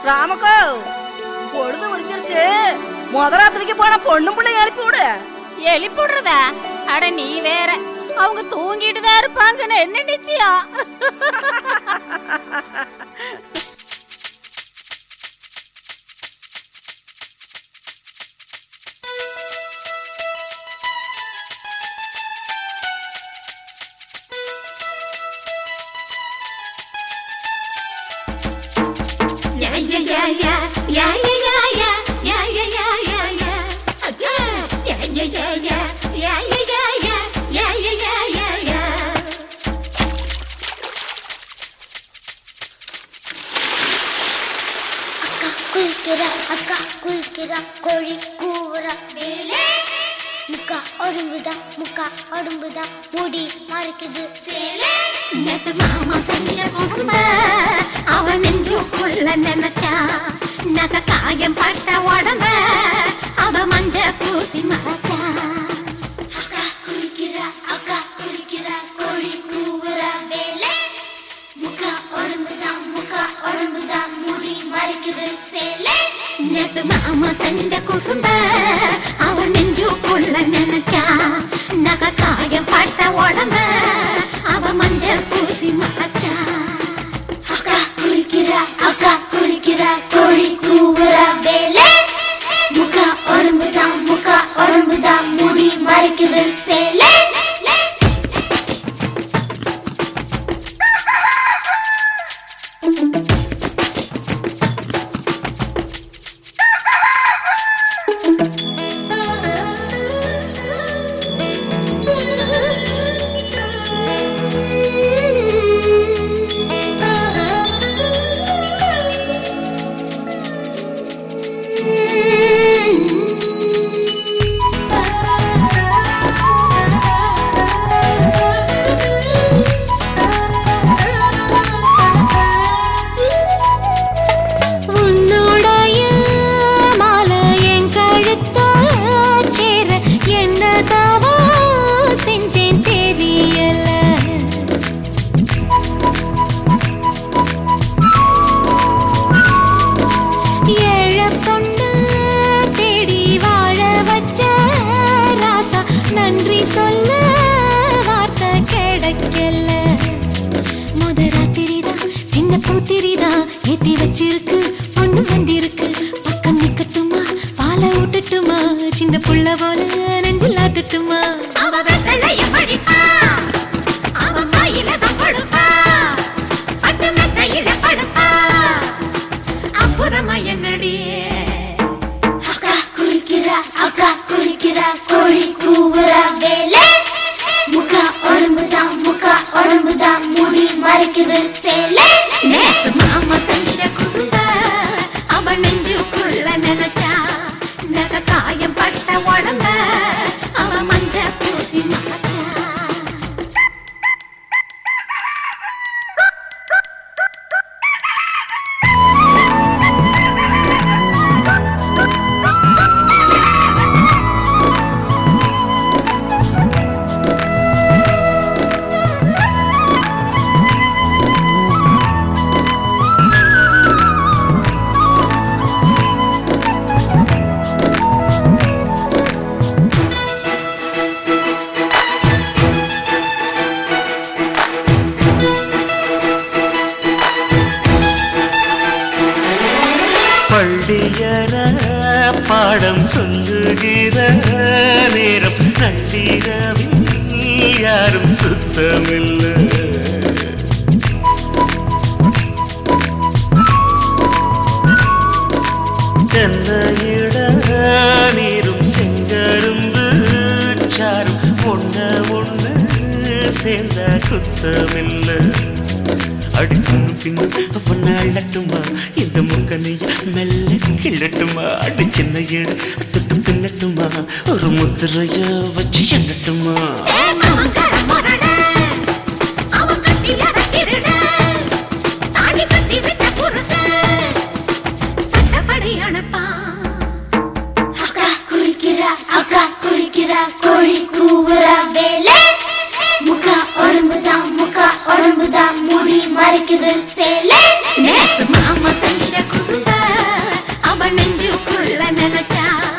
ராமக்கோ பொழுது முடிஞ்சிருச்சு முதராத்திரிக்கு போன பொண்ணு பிள்ளை எழுப்பி விடு எழுப்பிடுறதா அட நீ வேற அவங்க தூங்கிட்டு தான் இருப்பாங்கன்னு என்ன நிச்சயம் Yeah, yeah, yeah, yeah, yeah, yeah, yeah, yeah, yeah, yeah, yeah, yeah. Again. Yeah, yeah, yeah, yeah, yeah, yeah, yeah, yeah, yeah, yeah, yeah, yeah, yeah. அக்கா குளிக்கிறா அக்கா குளிக்கிறா கோழி கூவுறா வேலே முக்கா உடம்புதா முக்கா உடம்புதா முடி மறைக்குது சேலே நேத்து மாமா செஞ்ச குறும்ப அவன் நெஞ்சுக்குள்ள நினைச்சா நக காயம் பட்ட உடம்ப அவ மஞ்ச பூசி மறைச்சா அக்கா குளிக்கிறா அக்கா குளிக்கிறா கோழி கூவுறா வேலே முக்கா உடம்புதா முக்கா உடம்புதா முடி மறைக்குது சேலே நேத்து மாமா செஞ்ச குசும்ப அவன் நெஞ்சுக்குள்ள நினைச்சா நக காயம் பட்ட உடம்ப அவ மஞ்ச பூசி மறைச்சா அக்கா குளிக்கிறா அக்கா குளிக்கிறா கோழி கூவுறா வேலே முக்கா உடம்புதா முக்கா உடம்புதா முடி மறைக்குது சேலே உன்னுடைய மாலை என் கழுத்தால சேர என்ன தவா செஞ்சேன் தெரியல ஏழ பொண்ணு தேடி வாழ வச்ச ராசா நன்றி சொல்ல வார்த்தை கிடைக்கல முத ராத்திரிதான் சின்ன பூத்திரிதான் ஏத்தி வச்சிருக்கு பொண்ணு வந்திருக்கு பக்கம் நிக்கட்டுமா பாலை ஊட்டட்டுமா சின்ன புள்ள போல நெஞ்சில் ஆட்டட்டுமா அவ வெத்தலைய படிப்பா அவ கையில தான் கொடுப்பா பட்டு மெத்தையில படுப்பா அப்புறமா என்னடியே அக்கா குளிக்கிறா அக்கா குளிக்கிறா கோழி கூவுறா வேலே முக்கா உடம்புதா முக்கா உடம்புதா முடி மறைக்குது சேலே நேத்து மாமா செஞ்ச குறும்ப அவன் நெஞ்சுக்குள்ள நினைச்சா நக காயம் பட்ட உடம்ப அவ மஞ்ச பூசி மறைச்சா பள்ளியற பாடம் சொல்லுகிற நேரம் நள்ளிரவில் யாரும் சுத்தமில்லை தென்னையிட நீரும் செங்கரும்பு சாரும் ஒண்ண ஒண்ணு சேர்ந்த குத்தமில்லை அடிக்கணும் பின்னும் பொண்ணு அள்ளட்டுமா இந்த முக்கனைய மெல்ல கிள்ளட்டுமா அடி சின்ன ஏடு தொட்டு பின்னட்டுமா ஒரு முத்திரைய வச்சு எண்ணட்டுமா அவன் கர முரட அவன் கட்டியற திருட தாடி கட்டி விட்ட புருஷன் சட்டப்படி அனுப்பான் அக்கா குளிக்கிறா அக்கா குளிக்கிறா கோழி கூவுறா வேலே முக்கா உடம்புதா முக்கா உடம்புதா முடி மறைக்குது சேலே நேத்து மாமா செஞ்ச குறும்ப புள்ள நினைச்சா